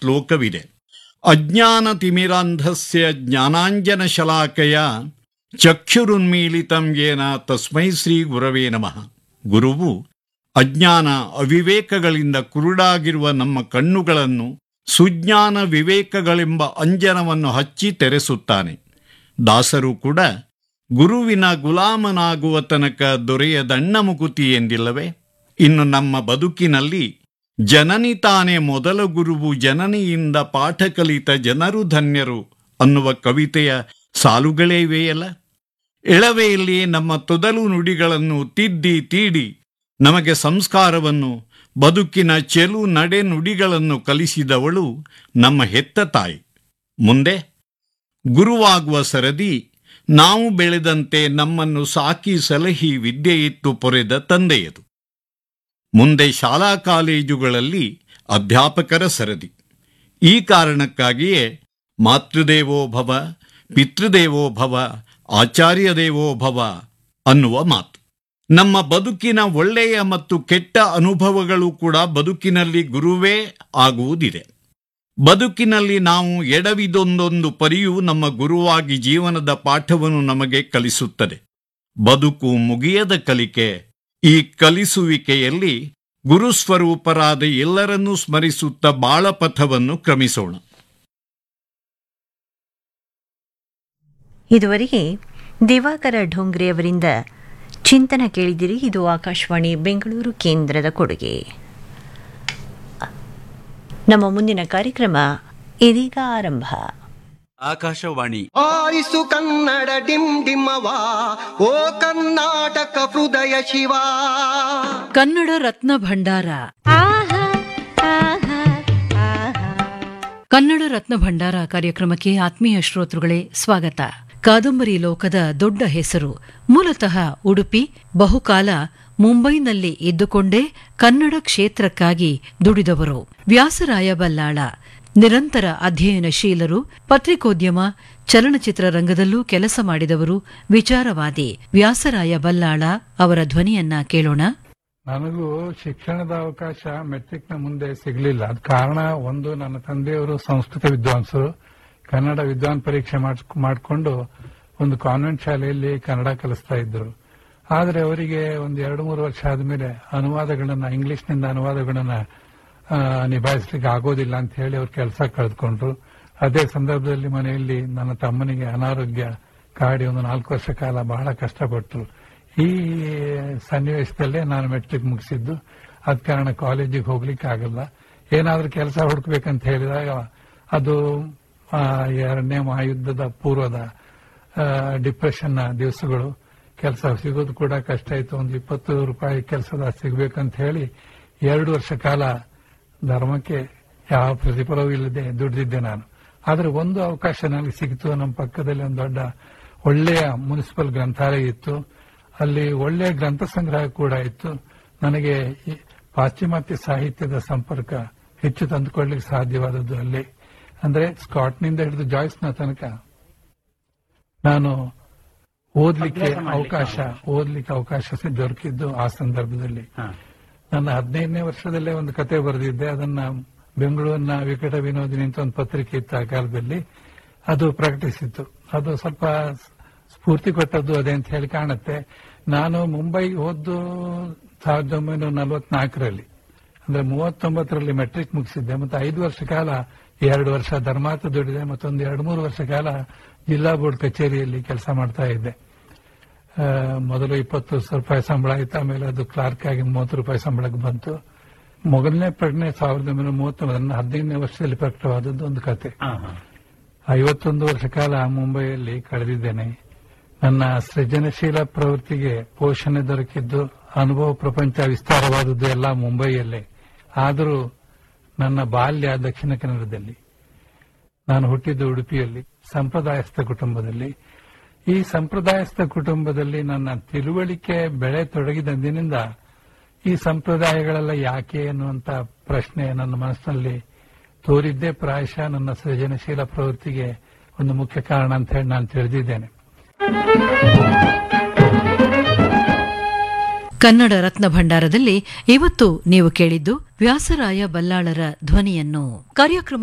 ಶ್ಲೋಕವಿದೆ ಅಜ್ಞಾನ ತಿಮಿರಾಂಧಸ್ಯ ಜ್ಞಾನಾಂಜನ ಶಲಾಕಯ ಚಕ್ಷುರುನ್ಮೀಲಿತಂ ಯೇನ ತಸ್ಮೈ ಶ್ರೀ ಗುರವೇ ನಮಃ ಗುರುವು ಅಜ್ಞಾನ ಅವಿವೇಕಗಳಿಂದ ಕುರುಡಾಗಿರುವ ನಮ್ಮ ಕಣ್ಣುಗಳನ್ನು ಸುಜ್ಞಾನ ವಿವೇಕಗಳೆಂಬ ಅಂಜನವನ್ನು ಹಚ್ಚಿ ತೆರೆಸುತ್ತಾನೆ ದಾಸರು ಕೂಡ ಗುರುವಿನ ಗುಲಾಮನಾಗುವ ತನಕ ದೊರೆಯದಣ್ಣ ಮುಕುತಿ ಎಂದಿಲ್ಲವೇ ಇನ್ನು ನಮ್ಮ ಬದುಕಿನಲ್ಲಿ ಜನನಿ ತಾನೇ ಮೊದಲ ಗುರುವು ಜನನಿಯಿಂದ ಪಾಠ ಕಲಿತ ಜನರು ಧನ್ಯರು ಅನ್ನುವ ಕವಿತೆಯ ಸಾಲುಗಳೇ ಇವೆಯಲ್ಲ ಎಳವೆಯಲ್ಲಿ ನಮ್ಮ ತೊದಲು ನುಡಿಗಳನ್ನು ತಿದ್ದಿ ತೀಡಿ ನಮಗೆ ಸಂಸ್ಕಾರವನ್ನು ಬದುಕಿನ ಚೆಲು ನಡೆ ನುಡಿಗಳನ್ನು ಕಲಿಸಿದವಳು ನಮ್ಮ ಹೆತ್ತ ತಾಯಿ ಮುಂದೆ ಗುರುವಾಗುವ ಸರದಿ ನಾವು ಬೆಳೆದಂತೆ ನಮ್ಮನ್ನು ಸಾಕಿ ಸಲಹಿ ವಿದ್ಯೆಯಿತ್ತು ಪೊರೆದ ತಂದೆಯದು ಮುಂದೆ ಶಾಲಾ ಕಾಲೇಜುಗಳಲ್ಲಿ ಅಧ್ಯಾಪಕರ ಸರದಿ ಈ ಕಾರಣಕ್ಕಾಗಿಯೇ ಮಾತೃದೇವೋ ಭವ ಪಿತೃದೇವೋ ಭವ ಆಚಾರ್ಯ ದೇವೋ ಭವ ಅನ್ನುವ ಮಾತು ನಮ್ಮ ಬದುಕಿನ ಒಳ್ಳೆಯ ಮತ್ತು ಕೆಟ್ಟ ಅನುಭವಗಳು ಕೂಡ ಬದುಕಿನಲ್ಲಿ ಗುರುವೇ ಆಗುವುದಿದೆ ಬದುಕಿನಲ್ಲಿ ನಾವು ಎಡವಿದೊಂದೊಂದು ಪರಿಯು ನಮ್ಮ ಗುರುವಾಗಿ ಜೀವನದ ಪಾಠವನ್ನು ನಮಗೆ ಕಲಿಸುತ್ತದೆ ಬದುಕು ಮುಗಿಯದ ಕಲಿಕೆ ಈ ಕಲಿಸುವಿಕೆಯಲ್ಲಿ ಗುರುಸ್ವರೂಪರಾದ ಎಲ್ಲರನ್ನೂ ಸ್ಮರಿಸುತ್ತ ಬಾಳಪಥವನ್ನು ಕ್ರಮಿಸೋಣ ಇದುವರೆಗೆ ದಿವಾಕರ ಢೋಂಗ್ರೆ ಅವರಿಂದ ಚಿಂತನ ಕೇಳಿದಿರಿ ಇದು ಆಕಾಶವಾಣಿ ಬೆಂಗಳೂರು ಕೇಂದ್ರದ ಕೊಡುಗೆ ನಮ್ಮ ಮುಂದಿನ ಕಾರ್ಯಕ್ರಮ ಇದೀಗ ಆರಂಭ ಆಕಾಶವಾಣಿ ಆರಿಸು ಕನ್ನಡ ಡಿಮ್ ಡಿಮ್ಮವ ಓ ಕರ್ನಾಟಕ ಹೃದಯ ಶಿವ ಕನ್ನಡ ರತ್ನ ಭಂಡಾರ ಕನ್ನಡ ರತ್ನ ಭಂಡಾರ ಕಾರ್ಯಕ್ರಮಕ್ಕೆ ಆತ್ಮೀಯ ಶ್ರೋತೃಗಳೇ ಸ್ವಾಗತ ಕಾದಂಬರಿ ಲೋಕದ ದೊಡ್ಡ ಹೆಸರು ಮೂಲತಃ ಉಡುಪಿ ಬಹುಕಾಲ ಮುಂಬೈನಲ್ಲಿ ಇದ್ದುಕೊಂಡೇ ಕನ್ನಡ ಕ್ಷೇತ್ರಕ್ಕಾಗಿ ದುಡಿದವರು ವ್ಯಾಸರಾಯ ಬಲ್ಲಾಳ ನಿರಂತರ ಅಧ್ಯಯನಶೀಲರು ಪತ್ರಿಕೋದ್ಯಮ ಚಲನಚಿತ್ರ ರಂಗದಲ್ಲೂ ಕೆಲಸ ಮಾಡಿದವರು ವಿಚಾರವಾದಿ ವ್ಯಾಸರಾಯ ಬಲ್ಲಾಳ ಅವರ ಧ್ವನಿಯನ್ನ ಕೇಳೋಣ ನನಗೂ ಶಿಕ್ಷಣದ ಅವಕಾಶ ಮೆಟ್ರಿಕ್ನ ಮುಂದೆ ಸಿಗಲಿಲ್ಲ ಅದ್ ಕಾರಣ ಒಂದು ನನ್ನ ತಂದೆಯವರು ಸಂಸ್ಕೃತ ವಿದ್ವಾಂಸರು ಕನ್ನಡ ವಿದ್ವಾನ್ ಪರೀಕ್ಷೆ ಮಾಡ್ಸ್- ಮಾಡ್ಕೊಂಡು ಒಂದು ಕಾನ್ವೆಂಟ್ ಶಾಲೆಯಲ್ಲಿ ಕನ್ನಡ ಕಲಿಸ್ತಾ ಇದ್ರು ಆದ್ರೆ ಅವರಿಗೆ ಒಂದು ಎರಡು ಮೂರು ವರ್ಷ ಆದ್ಮೇಲೆ ಅನುವಾದಗಳನ್ನ ಇಂಗ್ಲಿಷ್ನಿಂದ ಅನುವಾದಗಳನ್ನ ಆ, ನಿಭಾಯಿಸ್ಲಿಕ್ಕೆ ಆಗೋದಿಲ್ಲ ಅಂತ ಹೇಳಿ ಅವ್ರು ಕೆಲಸ ಕಳೆದುಕೊಂಡ್ರು ಅದೇ ಸಂದರ್ಭದಲ್ಲಿ ಮನೆಯಲ್ಲಿ ನನ್ನ ತಮ್ಮನಿಗೆ ಅನಾರೋಗ್ಯ ಕಾಡಿ ಒಂದು ನಾಲ್ಕು ವರ್ಷ ಕಾಲ ಬಹಳ ಕಷ್ಟಪಟ್ಟರು ಈ ಸನ್ನಿವೇಶದಲ್ಲೇ ನಾನು ಮೆಟ್ರಿಕ್ ಮುಗಿಸಿದ್ದು ಅದ ಕಾರಣ ಕಾಲೇಜಿಗೆ ಹೋಗ್ಲಿಕ್ಕೆ ಆಗಲ್ಲ ಏನಾದ್ರೂ ಕೆಲಸ ಹುಡುಕ್ಬೇಕಂತ ಹೇಳಿದಾಗ ಅದು ಆ, ಎರಡನೇ ಮಹಾಯುದ್ಧದ ಪೂರ್ವದ ಡಿಪ್ರೆಷನ್ನ ದಿವಸಗಳು ಕೆಲಸ ಸಿಗೋದು ಕೂಡ ಕಷ್ಟ ಇತ್ತು ಒಂದು ಇಪ್ಪತ್ತು ರೂಪಾಯಿ ಕೆಲಸದ ಸಿಗ್ಬೇಕಂತ ಹೇಳಿ ಎರಡು ವರ್ಷ ಕಾಲ ಧರ್ಮಕ್ಕೆ ಯಾವ ಪ್ರತಿಫಲವೂ ಇಲ್ಲದೆ ದುಡಿದಿದ್ದೆ ನಾನು ಆದ್ರೆ ಒಂದು ಅವಕಾಶ ನನಗೆ ಸಿಕ್ತು ನಮ್ಮ ಪಕ್ಕದಲ್ಲಿ ಒಂದು ದೊಡ್ಡ ಒಳ್ಳೆಯ ಮುನ್ಸಿಪಲ್ ಗ್ರಂಥಾಲಯ ಇತ್ತು ಅಲ್ಲಿ ಒಳ್ಳೆಯ ಗ್ರಂಥ ಸಂಗ್ರಹ ಕೂಡ ಇತ್ತು ನನಗೆ ಈ ಪಾಶ್ಚಿಮಾತ್ಯ ಸಾಹಿತ್ಯದ ಸಂಪರ್ಕ ಹೆಚ್ಚು ತಂದುಕೊಳ್ಳಿಕ್ಕೆ ಸಾಧ್ಯವಾದದ್ದು ಅಲ್ಲಿ ಅಂದ್ರೆ ಸ್ಕಾಟ್ನಿಂದ ಹಿಡಿದು ಜಾಯ್ಸ್ನ ತನಕ ನಾನು ಓದ್ಲಿಕ್ಕೆ ಅವಕಾಶ ಓದ್ಲಿಕ್ಕೆ ಅವಕಾಶ ಸ- ದೊರಕಿದ್ದು ಆ ಸಂದರ್ಭದಲ್ಲಿ ನನ್ನ ಹದಿನೈದನೇ ವರ್ಷದಲ್ಲೇ ಒಂದು ಕತೆ ಬರೆದಿದ್ದೆ ಅದನ್ನ ಬೆಂಗಳೂರಿನ ವಿಕಟ ವಿನೋದಿನಿ ಅಂತ ಒಂದು ಪತ್ರಿಕೆ ಇತ್ತು ಆ ಕಾಲದಲ್ಲಿ ಅದು ಪ್ರಕಟಿಸಿತ್ತು ಅದು ಸ್ವಲ್ಪ ಸ್ಫೂರ್ತಿ ಕೊಟ್ಟದ್ದು ಅದೇ ಅಂತ ಹೇಳಿ ಕಾಣುತ್ತೆ ನಾನು ಮುಂಬೈಗೆ ಹೋದ್ದು ಸಾವಿರದ ಒಂಬೈನೂರ ನಲವತ್ನಾಲ್ಕರಲ್ಲಿ ಅಂದ್ರೆ ಮೂವತ್ತೊಂಬತ್ತರಲ್ಲಿ ಮೆಟ್ರಿಕ್ ಮುಗಿಸಿದ್ದೆ ಮತ್ತೆ ಐದು ವರ್ಷ ಕಾಲ ಎರಡು ವರ್ಷ ಧರ್ಮಾರ್ಥ ದುಡಿದೆ ಮತ್ತೊಂದು ಎರಡು ಮೂರು ವರ್ಷ ಕಾಲ ಜಿಲ್ಲಾ ಬೋರ್ಡ್ ಕಚೇರಿಯಲ್ಲಿ ಕೆಲಸ ಮಾಡ್ತಾ ಇದ್ದೆ ಆ, ಮೊದಲು ಇಪ್ಪತ್ತು ರೂಪಾಯಿ ಸಂಬಳ ಇತ್ತು ಆಮೇಲೆ ಅದು ಕ್ಲಾರ್ಕ್ ಆಗಿ ಮೂವತ್ತು ರೂಪಾಯಿ ಸಂಬಳಕ್ಕೆ ಬಂತು ಮೊದಲನೇ ಪ್ರಕಟಣೆ ಸಾವಿರದ ಒಂಬೈನೂರ ಮೂವತ್ತೊಂಬತ್ತು ಹದಿನೈದನೇ ವರ್ಷದಲ್ಲಿ ಪ್ರಕಟವಾದದ್ದು ಒಂದು ಕತೆ ಐವತ್ತೊಂದು ವರ್ಷ ಕಾಲ ಮುಂಬೈಯಲ್ಲಿ ಕಳೆದಿದ್ದೇನೆ ನನ್ನ ಸೃಜನಶೀಲ ಪ್ರವೃತ್ತಿಗೆ ಪೋಷಣೆ ದೊರಕಿದ್ದು ಅನುಭವ ಪ್ರಪಂಚ ವಿಸ್ತಾರವಾದದ್ದು ಎಲ್ಲ ಮುಂಬೈಯಲ್ಲೇ ಆದರೂ ನನ್ನ ಬಾಲ್ಯ ದಕ್ಷಿಣ ಕನ್ನಡದಲ್ಲಿ ನಾನು ಹುಟ್ಟಿದ್ದು ಉಡುಪಿಯಲ್ಲಿ ಸಂಪ್ರದಾಯಸ್ಥ ಕುಟುಂಬದಲ್ಲಿ ಈ ಸಂಪ್ರದಾಯಸ್ಥ ಕುಟುಂಬದಲ್ಲಿ ನನ್ನ ತಿಳುವಳಿಕೆ ಬೆಳೆ ತೊಡಗಿದಂದಿನಿಂದ ಈ ಸಂಪ್ರದಾಯಗಳೆಲ್ಲ ಯಾಕೆ ಅನ್ನುವಂತ ಪ್ರಶ್ನೆ ನನ್ನ ಮನಸ್ಸಿನಲ್ಲಿ ತೋರಿದ್ದೇ ಪ್ರಾಯಶಃ ನನ್ನ ಸೃಜನಶೀಲ ಪ್ರವೃತ್ತಿಗೆ ಒಂದು ಮುಖ್ಯ ಕಾರಣ ಅಂತ ಹೇಳಿ ನಾನು ತಿಳಿದಿದ್ದೇನೆ ಕನ್ನಡ ರತ್ನ ಭಂಡಾರದಲ್ಲಿ ಇವತ್ತು ನೀವು ಕೇಳಿದ್ದು ವ್ಯಾಸರಾಯ ಬಲ್ಲಾಳರ ಧ್ವನಿಯನ್ನು ಕಾರ್ಯಕ್ರಮ